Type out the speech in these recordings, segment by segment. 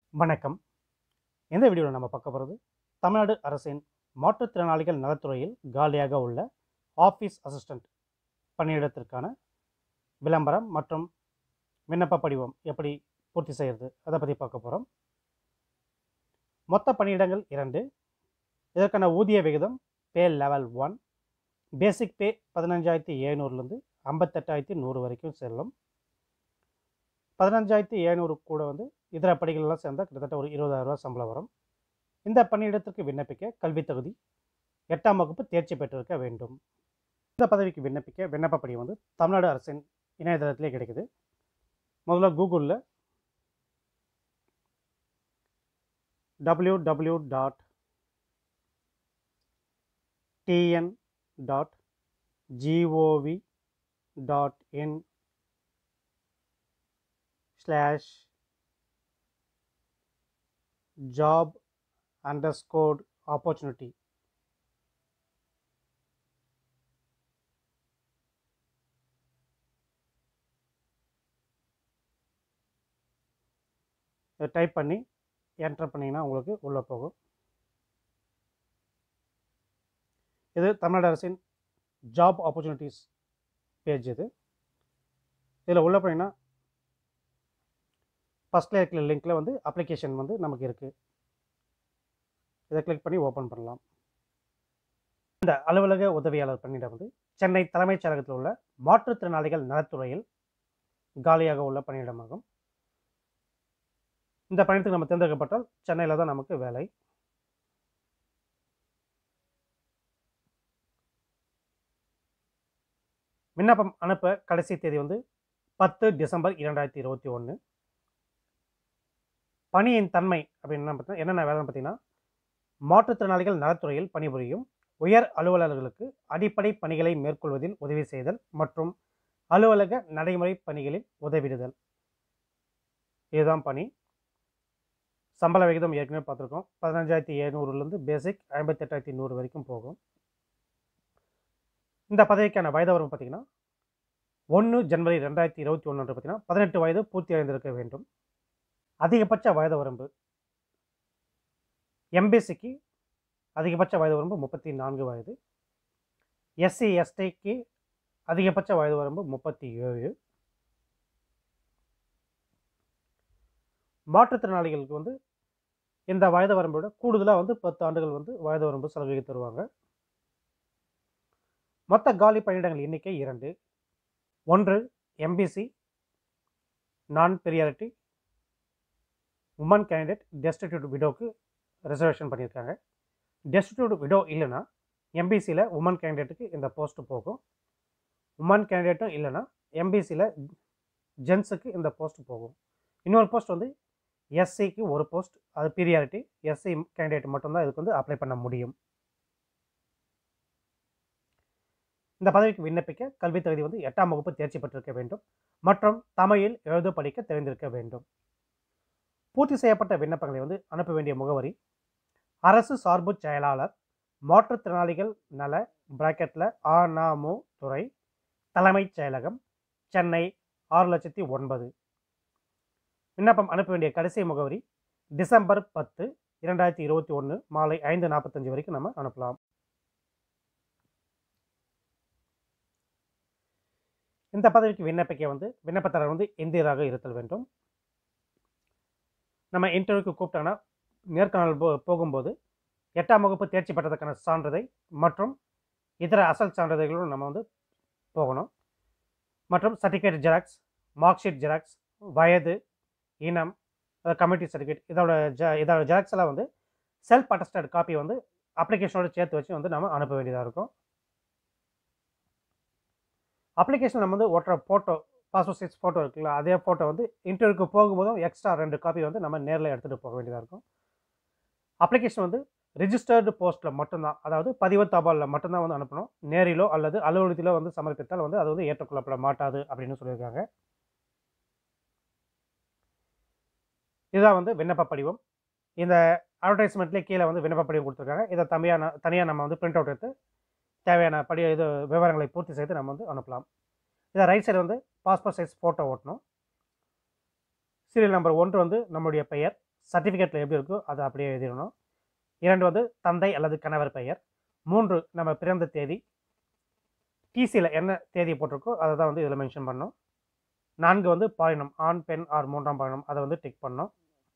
வணக்கம் இந்த வீடியோவில் நம்ம பார்க்க போகிறது தமிழ்நாடு அரசின் மாற்றுத்திறனாளிகள் நலத்துறையில் காலியாக உள்ள ஆஃபீஸ் அசிஸ்டண்ட் பணியிடத்திற்கான விளம்பரம் மற்றும் விண்ணப்ப படிவம் எப்படி பூர்த்தி செய்கிறது அதை பற்றி பார்க்க போகிறோம் மொத்த பணியிடங்கள் இரண்டு இதற்கான ஊதிய விகிதம் பே லெவல் ஒன் பேசிக் பே பதினஞ்சாயிரத்தி எழுநூறுலேருந்து ஐம்பத்தெட்டாயிரத்தி நூறு வரைக்கும் செல்லும் பதினஞ்சாயிரத்தி எழுநூறு கூட வந்து இதர படிகளெல்லாம் சேர்ந்தால் கிட்டத்தட்ட ஒரு இருபதாயிரம் ரூபாய் சம்பளம் வரும் இந்த பணியிடத்திற்கு விண்ணப்பிக்க கல்வித் தகுதி எட்டாம் வகுப்பு தேர்ச்சி பெற்றிருக்க வேண்டும் இந்த பதவிக்கு விண்ணப்பிக்க விண்ணப்ப படிவம் வந்து தமிழ்நாடு அரசின் இணையதளத்திலே கிடைக்குது முதல்ல கூகுளில் W W dot TN dot G O V dot in slash job underscore opportunity இதை டைப் பண்ணி என்டர் பண்ணிங்கன்னா உங்களுக்கு உள்ளே போகும் இது தமிழ்நாடு அரசின் ஜாப் ஆப்பர்ச்சுனிட்டிஸ் பேஜ் இது இதில் உள்ள போனீங்கன்னா ஃபஸ்ட்டில் இருக்கிற லிங்க்கில் வந்து அப்ளிகேஷன் வந்து நமக்கு இருக்குது இதை கிளிக் பண்ணி ஓப்பன் பண்ணலாம் இந்த அலுவலக உதவியாளர் பணியிடம் வந்து சென்னை தலைமைச் செயலகத்தில் உள்ள மாற்றுத்திறனாளிகள் நலத்துறையில் காலியாக உள்ள பணியிடமாகும் இந்த பணியத்துக்கு நம்ம தேர்ந்தெடுக்கப்பட்டால் சென்னையில் தான் நமக்கு வேலை விண்ணப்பம் அனுப்ப கடைசி தேதி வந்து பத்து டிசம்பர் இரண்டாயிரத்தி இருபத்தி ஒன்று பணியின் தன்மை அப்படின்னு பார்த்தீங்கன்னா என்னென்ன வேலைன்னு பார்த்தீங்கன்னா மாற்றுத்திறனாளிகள் நலத்துறையில் பணிபுரியும் உயர் அலுவலர்களுக்கு அடிப்படை பணிகளை மேற்கொள்வதில் உதவி செய்தல் மற்றும் அலுவலக நடைமுறை பணிகளில் உதவிடுதல் இதுதான் பணி சம்பள விகிதம் ஏற்கனவே பார்த்துருக்கோம் பதினஞ்சாயிரத்தி எழுநூறுலேருந்து பேசிக் ஐம்பத்தெட்டாயிரத்தி நூறு வரைக்கும் போகும் இந்த பதவிக்கான வயது வரம்பு பார்த்தீங்கன்னா ஒன்று ஜனவரி ரெண்டாயிரத்தி இருபத்தி ஒன்று பார்த்தீங்கன்னா பதினெட்டு வயது பூர்த்தி அடைந்திருக்க வேண்டும் அதிகபட்ச வயது வரம்பு எம்பிசிக்கு அதிகபட்ச வயது வரம்பு முப்பத்தி நான்கு வயது எஸ்சி எஸ்டிக்கு அதிகபட்ச வயது வரம்பு முப்பத்தி ஏழு மாற்றுத்திறனாளிகளுக்கு வந்து இந்த வயது வரம்பை விட கூடுதலாக வந்து பத்து ஆண்டுகள் வந்து வயது வரம்பு சலுகை தருவாங்க மொத்த காலி பணியிடங்கள் எண்ணிக்கை இரண்டு ஒன்று MBC non priority women candidate destitute விடோக்கு ரிசர்வேஷன் பண்ணியிருக்காங்க டெஸ்டிடியூட் விடோ இல்லைன்னா எம்பிசியில் உமன் கேண்டிடேட்டுக்கு இந்த போஸ்ட்டு போகும் உமன் கேண்டிடேட்டும் இல்லைன்னா எம்பிசியில் ஜென்ஸுக்கு இந்த போஸ்ட் போகும் இன்னொரு போஸ்ட் வந்து எஸ்சிக்கு ஒரு போஸ்ட் அது பீரியாரிட்டி எஸ்சி கேண்டிடேட் மட்டும்தான் இதுக்கு வந்து அப்ளை பண்ண முடியும் இந்த பதவிக்கு விண்ணப்பிக்க கல்வித் தகுதி வந்து எட்டாம் வகுப்பு தேர்ச்சி பெற்றிருக்க வேண்டும் மற்றும் தமிழில் எழுத படிக்க தெரிந்திருக்க வேண்டும் பூர்த்தி செய்யப்பட்ட விண்ணப்பங்களை வந்து அனுப்ப வேண்டிய முகவரி அரசு சார்பு செயலாளர் மாற்றுத்திறனாளிகள் நல பிராக்கெட்டில் ஆனாமு துறை தலைமைச் செயலகம் சென்னை ஆறு லட்சத்தி ஒன்பது விண்ணப்பம் அனுப்ப வேண்டிய கடைசி முகவரி டிசம்பர் பத்து இரண்டாயிரத்தி இருபத்தி ஒன்று மாலை ஐந்து நாற்பத்தஞ்சு வரைக்கும் நம்ம அனுப்பலாம் இந்த பதவிக்கு விண்ணப்பிக்க வந்து விண்ணப்பதாரர் வந்து இந்தியராக இருத்தல் வேண்டும் நம்ம இன்டர்வியூக்கு கூப்பிட்டாங்கன்னா நேர்காணல் போ போகும்போது எட்டாம் வகுப்பு தேர்ச்சி பெற்றதற்கான சான்றிதழ் மற்றும் இதர அசல் சான்றிதழ்களும் நம்ம வந்து போகணும் மற்றும் certificate xerox mark sheet xerox வயது இனம் கமிட்டி சர்டிஃபிகேட் இதோட ஜ இதோட ஜெராக்ஸ் எல்லாம் வந்து செல்ஃப் அட்டஸ்டட் காப்பி வந்து அப்ளிகேஷனோட சேர்த்து வச்சு வந்து நம்ம அனுப்ப வேண்டியதாக இருக்கும் அப்ளிகேஷன் நம்ம வந்து ஒட்டுற ஃபோட்டோ பாஸ்போர்ட் சைஸ் ஃபோட்டோ இருக்குல்ல அதே ஃபோட்டோ வந்து இன்டர்வியூக்கு போகும்போதும் எக்ஸ்ட்ரா ரெண்டு காப்பி வந்து நம்ம நேரில் எடுத்துகிட்டு போக வேண்டியதாக இருக்கும் அப்ளிகேஷன் வந்து ரிஜிஸ்டர்டு போஸ்ட்டில் மட்டும்தான் அதாவது பதிவு தபாலில் மட்டும்தான் வந்து அனுப்பணும் நேரிலோ அல்லது அலுவலகத்திலோ வந்து சமர்ப்பித்தால் வந்து அது வந்து ஏற்றுக்கொள்ளப்பட மாட்டாது அப்படின்னு சொல்லியிருக்காங்க இதுதான் வந்து விண்ணப்ப படிவம் இந்த அட்வர்டைஸ்மெண்ட்லேயே கீழே வந்து விண்ணப்ப படிவம் கொடுத்துருக்காங்க இதை தனியாக தனியாக நம்ம வந்து பிரிண்ட் அவுட் எடுத்து தேவையான படி இது விவரங்களை பூர்த்தி செய்து நம்ம வந்து அனுப்பலாம் இதை ரைட் சைடு வந்து பாஸ்போர்ட் சைஸ் ஃபோட்டோ ஓட்டணும் சீரியல் நம்பர் ஒன்று வந்து நம்முடைய பெயர் சர்டிஃபிகேட்டில் எப்படி இருக்கோ அதை அப்படியே எழுதிடணும் இரண்டு வந்து தந்தை அல்லது கணவர் பெயர் மூன்று நம்ம பிறந்த தேதி டிசியில் என்ன தேதி போட்டிருக்கோ அதை தான் வந்து இதில் மென்ஷன் பண்ணணும் நான்கு வந்து பாலினம் ஆண் பெண் ஆர் மூன்றாம் பாலினம் அதை வந்து டிக் பண்ணணும்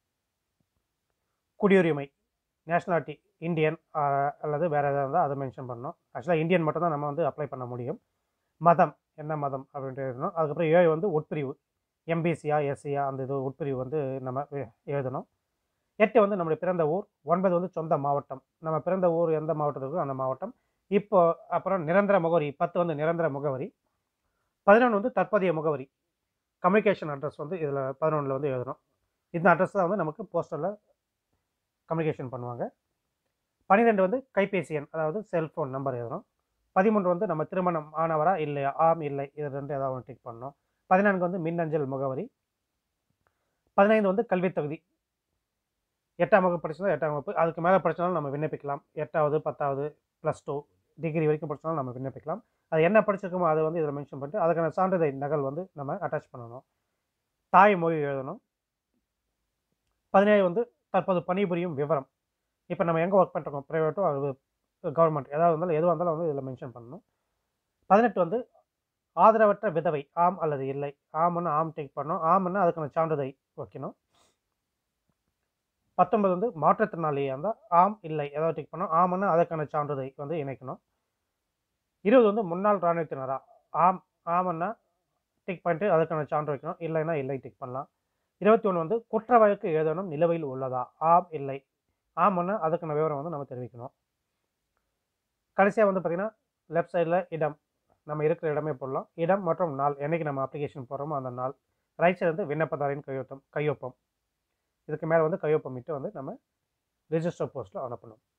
குடியுரிமை நேஷ்னாலிட்டி இந்தியன் அல்லது வேறு எதாவது இருந்தால் அதை மென்ஷன் பண்ணணும் ஆக்சுவலாக இந்தியன் மட்டும் தான் நம்ம வந்து அப்ளை பண்ண முடியும் மதம் என்ன மதம் அப்படின்ட்டு எழுதணும் அதுக்கப்புறம் ஏழு வந்து உட்பிரிவு எம்பிசியா எஸ்சியா அந்த இது உட்பிரிவு வந்து நம்ம எ- எழுதணும் எட்டு வந்து நம்முடைய பிறந்த ஊர் ஒன்பது வந்து சொந்த மாவட்டம் நம்ம பிறந்த ஊர் எந்த மாவட்டத்துக்கு அந்த மாவட்டம் இப்போ அப்புறம் நிரந்தர முகவரி பத்து வந்து நிரந்தர முகவரி பதினொன்று வந்து தற்போதைய முகவரி கம்யூனிகேஷன் அட்ரஸ் வந்து இதில் பதினொன்றில் வந்து எழுதணும் இந்த அட்ரஸ் தான் வந்து நமக்கு போஸ்டரில் கம்யூனிகேஷன் பண்ணுவாங்க பன்னிரெண்டு வந்து கைபேசி எண் அதாவது செல்ஃபோன் நம்பர் எழுதணும் பதிமூன்று வந்து நம்ம திருமணம் ஆனவரா இல்லையா ஆம் இல்லை இது ரெண்டு ஏதாவது ஒன்று டிக் பண்ணணும் பதினான்கு வந்து மின்னஞ்சல் முகவரி பதினைந்து வந்து கல்வித் தகுதி எட்டாம் வகுப்பு படிச்சதா எட்டாம் வகுப்பு அதுக்கு மேலே படிச்சாலும் நம்ம விண்ணப்பிக்கலாம் எட்டாவது பத்தாவது ப்ளஸ் டூ டிகிரி வரைக்கும் படிச்சாலும் நம்ம விண்ணப்பிக்கலாம் அது என்ன படிச்சிருக்கோமோ அதை வந்து இதில் மென்ஷன் பண்ணிட்டு அதுக்கான சான்றிதழ் நகல் வந்து நம்ம அட்டாச் பண்ணணும் தாய்மொழி எழுதணும் பதினேழு வந்து தற்போது பணிபுரியும் விவரம் இப்போ நம்ம எங்கே ஒர்க் பண்ணுறோம் ப்ரைவேட்டோ அது கவர்மெண்ட் ஏதாவது இருந்தாலும் எதுவாக இருந்தாலும் வந்து இதில் மென்ஷன் பண்ணணும் பதினெட்டு வந்து ஆதரவற்ற விதவை ஆம் அல்லது இல்லை ஆம்னு ஆம் டிக் பண்ணணும் ஆம்னு அதுக்கான சான்றிதழ் வைக்கணும் பத்தொன்பது வந்து மாற்றுத்திறனாளியாக இருந்தால் ஆம் இல்லை ஏதாவது டிக் பண்ணணும் ஆம்னு அதற்கான சான்றிதழ் வந்து இணைக்கணும் இருபது வந்து முன்னாள் இராணுவத்தினரா ஆம் ஆமன்னா டிக் பண்ணிட்டு அதுக்கான சான்று வைக்கணும் இல்லைன்னா இல்லை டிக் பண்ணலாம் இருபத்தி ஒன்று வந்து குற்ற வழக்கு ஏதேனும் நிலுவையில் உள்ளதா ஆம் இல்லை ஆம்னா அதுக்கான விவரம் வந்து நம்ம தெரிவிக்கணும் கடைசியாக வந்து பார்த்திங்கன்னா லெஃப்ட் சைடில் இடம் நம்ம இருக்கிற இடமே போடலாம் இடம் மற்றும் நாள் என்னைக்கு நம்ம அப்ளிகேஷன் போடுறோமோ அந்த நாள் ரைட் சைடு வந்து விண்ணப்பதாரின் கையொப்பம் கையொப்பம் இதுக்கு மேலே வந்து கையொப்பம் இட்டு வந்து நம்ம ரிஜிஸ்டர் போஸ்ட்டில் அனுப்பணும்